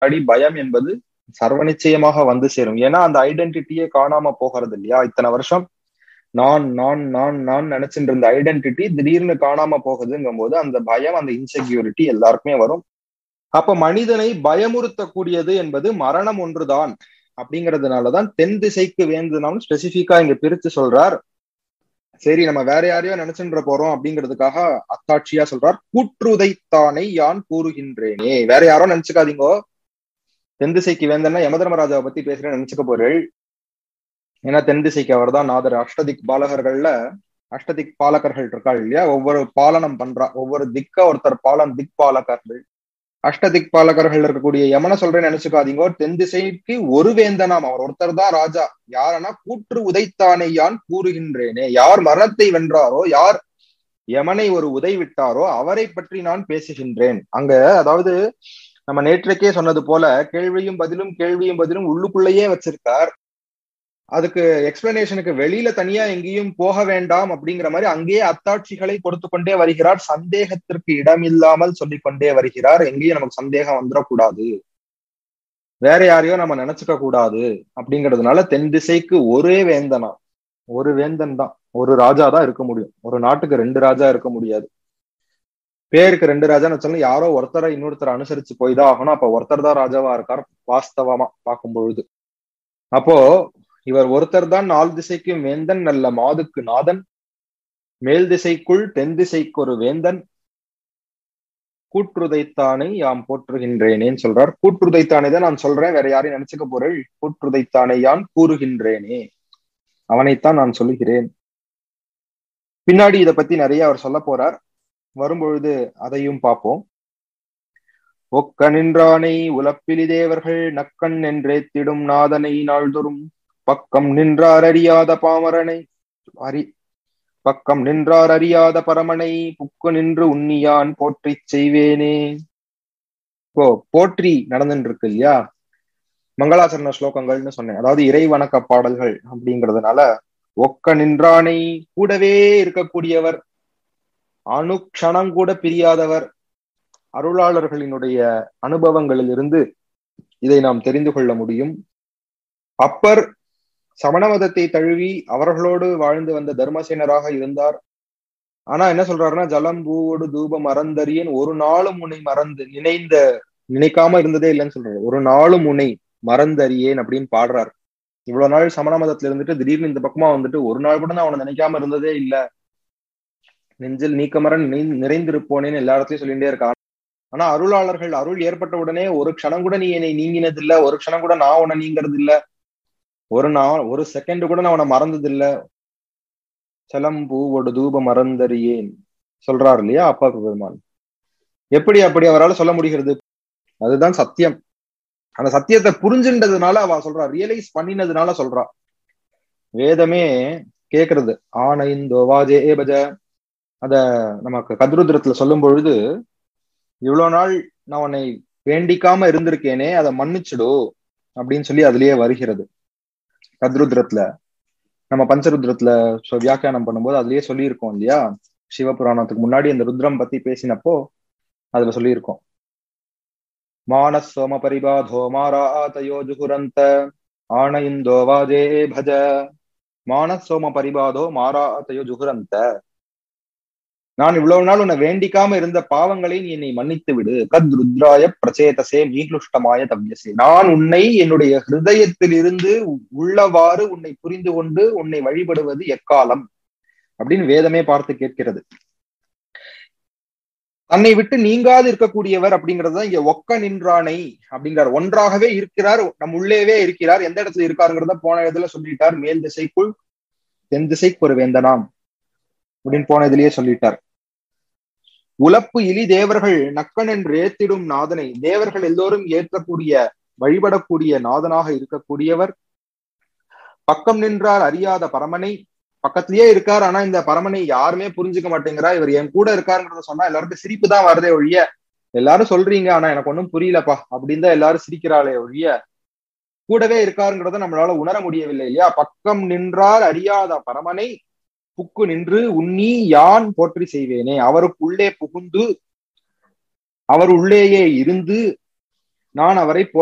முன்னாடி பயம் என்பது சர்வ நிச்சயமாக வந்து சேரும் ஏன்னா அந்த ஐடென்டிட்டியே காணாம போகிறது இல்லையா இத்தனை வருஷம் நான் நான் நான் நான் நினைச்சிட்டு இருந்த ஐடென்டிட்டி திடீர்னு காணாம போகுதுங்கும் போது அந்த பயம் அந்த இன்செக்யூரிட்டி எல்லாருக்குமே வரும் அப்ப மனிதனை பயமுறுத்தக்கூடியது என்பது மரணம் ஒன்றுதான் அப்படிங்கிறதுனாலதான் தென் திசைக்கு வேந்தனாலும் ஸ்பெசிபிக்கா இங்க பிரிச்சு சொல்றார் சரி நம்ம வேற யாரையோ நினைச்சுன்ற போறோம் அப்படிங்கிறதுக்காக அத்தாட்சியா சொல்றார் கூற்றுதைத்தானை யான் கூறுகின்றேனே வேற யாரோ நினைச்சுக்காதீங்கோ தென் திசைக்கு வேந்தன்னா யமதர்மராஜாவை பத்தி பேசுறேன்னு நினைச்சுக்க போறேள் ஏன்னா தென் திசைக்கு அவர் தான் நாதர் அஷ்டதிக் பாலகர்கள்ல அஷ்டதிக் பாலகர்கள் இருக்காள் இல்லையா ஒவ்வொரு பாலனம் பண்றா ஒவ்வொரு திக்க ஒருத்தர் பாலன் திக் பாலகர்கள் அஷ்டதிக் பாலகர்கள் இருக்கக்கூடிய யமன சொல்றேன்னு நினைச்சுக்காதீங்க தென் திசைக்கு ஒரு வேந்தனாம் அவர் ஒருத்தர் தான் ராஜா யாரனா கூற்று உதைத்தானே யான் கூறுகின்றேனே யார் மரணத்தை வென்றாரோ யார் யமனை ஒரு உதை விட்டாரோ அவரை பற்றி நான் பேசுகின்றேன் அங்க அதாவது நம்ம நேற்றைக்கே சொன்னது போல கேள்வியும் பதிலும் கேள்வியும் பதிலும் உள்ளுக்குள்ளேயே வச்சிருக்கார் அதுக்கு எக்ஸ்பிளனேஷனுக்கு வெளியில தனியா எங்கேயும் போக வேண்டாம் அப்படிங்கிற மாதிரி அங்கேயே அத்தாட்சிகளை கொடுத்து கொண்டே வருகிறார் சந்தேகத்திற்கு இடமில்லாமல் சொல்லிக் கொண்டே வருகிறார் எங்கேயும் நமக்கு சந்தேகம் வந்துடக்கூடாது வேற யாரையோ நம்ம நினைச்சுக்க கூடாது அப்படிங்கிறதுனால தென் திசைக்கு ஒரே வேந்தனா ஒரு வேந்தன் தான் ஒரு ராஜா தான் இருக்க முடியும் ஒரு நாட்டுக்கு ரெண்டு ராஜா இருக்க முடியாது பேருக்கு ரெண்டு ராஜான்னு வச்சாலும் யாரோ ஒருத்தரை இன்னொருத்தரை அனுசரிச்சு போய் தான் ஆகணும் அப்ப ஒருத்தர் தான் ராஜாவா இருக்கார் வாஸ்தவமா பார்க்கும் பொழுது அப்போ இவர் ஒருத்தர் தான் நாலு திசைக்கும் வேந்தன் நல்ல மாதுக்கு நாதன் மேல் திசைக்குள் தென் திசைக்கு ஒரு வேந்தன் கூற்றுதைத்தானை யாம் போற்றுகின்றேனேன்னு சொல்றார் கூற்றுதைத்தானே தான் நான் சொல்றேன் வேற யாரையும் நினைச்சுக்க போறேன் கூற்றுதைத்தானே யான் கூறுகின்றேனே அவனைத்தான் நான் சொல்லுகிறேன் பின்னாடி இதை பத்தி நிறைய அவர் சொல்ல போறார் வரும்பொழுது அதையும் பார்ப்போம் ஒக்க நின்றானை உலப்பிலி தேவர்கள் நக்கண் என்றேத்திடும் நாதனை நாள்தொறும் பக்கம் நின்றார் அறியாத பாமரனை அறி பக்கம் நின்றார் அறியாத பரமனை புக்கு நின்று உன்னியான் போற்றி செய்வேனே இப்போ போற்றி நடந்துட்டு இருக்கு இல்லையா மங்களாச்சரண ஸ்லோகங்கள்னு சொன்னேன் அதாவது இறை வணக்க பாடல்கள் அப்படிங்கிறதுனால ஒக்க நின்றானை கூடவே இருக்கக்கூடியவர் அணுக்ஷணம் கூட பிரியாதவர் அருளாளர்களினுடைய அனுபவங்களில் இருந்து இதை நாம் தெரிந்து கொள்ள முடியும் அப்பர் சமண மதத்தை தழுவி அவர்களோடு வாழ்ந்து வந்த தர்மசேனராக இருந்தார் ஆனா என்ன சொல்றாருன்னா ஜலம் பூவோடு தூபம் மறந்தறியன் ஒரு நாளும் உன்னை மறந்து நினைந்த நினைக்காம இருந்ததே இல்லைன்னு சொல்றாரு ஒரு நாளும் உன்னை மறந்தறியேன் அப்படின்னு பாடுறார் இவ்வளவு நாள் சமண மதத்துல இருந்துட்டு திடீர்னு இந்த பக்கமா வந்துட்டு ஒரு நாள் கூட நான் அவனை நினைக்காம இருந்ததே இல்ல நெஞ்சில் நீக்கமர நினை நிறைந்திருப்போனேன்னு எல்லா இடத்துலயும் சொல்லிட்டே இருக்கான் ஆனா அருளாளர்கள் அருள் ஏற்பட்ட உடனே ஒரு க்ஷணம் கூட நீ என்னை நீங்கினது இல்ல ஒரு க்ஷணம் கூட நான் உன்னை நீங்கிறது இல்ல ஒரு நாள் ஒரு செகண்ட் கூட நான் உன்னை மறந்தது இல்ல செலம்பூவோடு தூப மறந்தறியேன் சொல்றாரு இல்லையா அப்பா பெருமான் எப்படி அப்படி அவரால் சொல்ல முடிகிறது அதுதான் சத்தியம் அந்த சத்தியத்தை புரிஞ்சுன்றதுனால அவ சொல்றா ரியலைஸ் பண்ணினதுனால சொல்றா வேதமே கேக்குறது ஆனைந்தோவாஜே பஜ அத நமக்கு கத்ருத்ரத்துல சொல்லும் பொழுது இவ்வளவு நாள் நான் உன்னை வேண்டிக்காம இருந்திருக்கேனே அதை மன்னிச்சிடு அப்படின்னு சொல்லி அதுலயே வருகிறது கத்ருத்ரத்துல நம்ம பஞ்சருத்ரத்துல வியாக்கியானம் பண்ணும்போது அதுலயே சொல்லியிருக்கோம் இல்லையா சிவபுராணத்துக்கு முன்னாடி அந்த ருத்ரம் பத்தி பேசினப்போ அதுல சொல்லியிருக்கோம் மானஸ் சோம பரிபாதோ மாராதயோ ஜுகுரந்த ஆனயிந்தோ வாஜே பஜ மானஸ் சோம பரிபாதோ மாராதயோ ஜுகுரந்த நான் இவ்வளவு நாள் உன்னை வேண்டிக்காம இருந்த பாவங்களை நீ என்னை மன்னித்து விடு கத் ருத்ராய பிரச்சேதசே மீக்லுஷ்டமாய தவ்யசே நான் உன்னை என்னுடைய ஹிருதயத்தில் இருந்து உள்ளவாறு உன்னை புரிந்து கொண்டு உன்னை வழிபடுவது எக்காலம் அப்படின்னு வேதமே பார்த்து கேட்கிறது தன்னை விட்டு நீங்காது இருக்கக்கூடியவர் அப்படிங்கறதுதான் இங்க ஒக்க நின்றானை அப்படிங்கிறார் ஒன்றாகவே இருக்கிறார் நம் உள்ளேவே இருக்கிறார் எந்த இடத்துல இருக்காருங்கிறத போன இடத்துல சொல்லிட்டார் மேல் திசைக்குள் தென் திசைக்கு ஒரு வேந்தனாம் அப்படின்னு போன இதுலயே சொல்லிட்டார் உலப்பு இலி தேவர்கள் நக்கன் என்று ஏத்திடும் நாதனை தேவர்கள் எல்லோரும் ஏற்றக்கூடிய வழிபடக்கூடிய நாதனாக இருக்கக்கூடியவர் பக்கம் நின்றார் அறியாத பரமனை பக்கத்திலேயே இருக்கார் ஆனா இந்த பரமனை யாருமே புரிஞ்சுக்க மாட்டேங்கிறா இவர் என் கூட இருக்காருங்கிறத சொன்னா எல்லாருக்கும் சிரிப்பு தான் வருதே ஒழிய எல்லாரும் சொல்றீங்க ஆனா எனக்கு ஒன்றும் புரியலப்பா அப்படின்னு தான் எல்லாரும் சிரிக்கிறாளே ஒழிய கூடவே இருக்காருங்கிறத நம்மளால உணர முடியவில்லை இல்லையா பக்கம் நின்றார் அறியாத பரமனை புக்கு நின்று உன்னி யான் போற்றி செய்வேனே அவருக்குள்ளே புகுந்து அவர் உள்ளேயே இருந்து நான் அவரை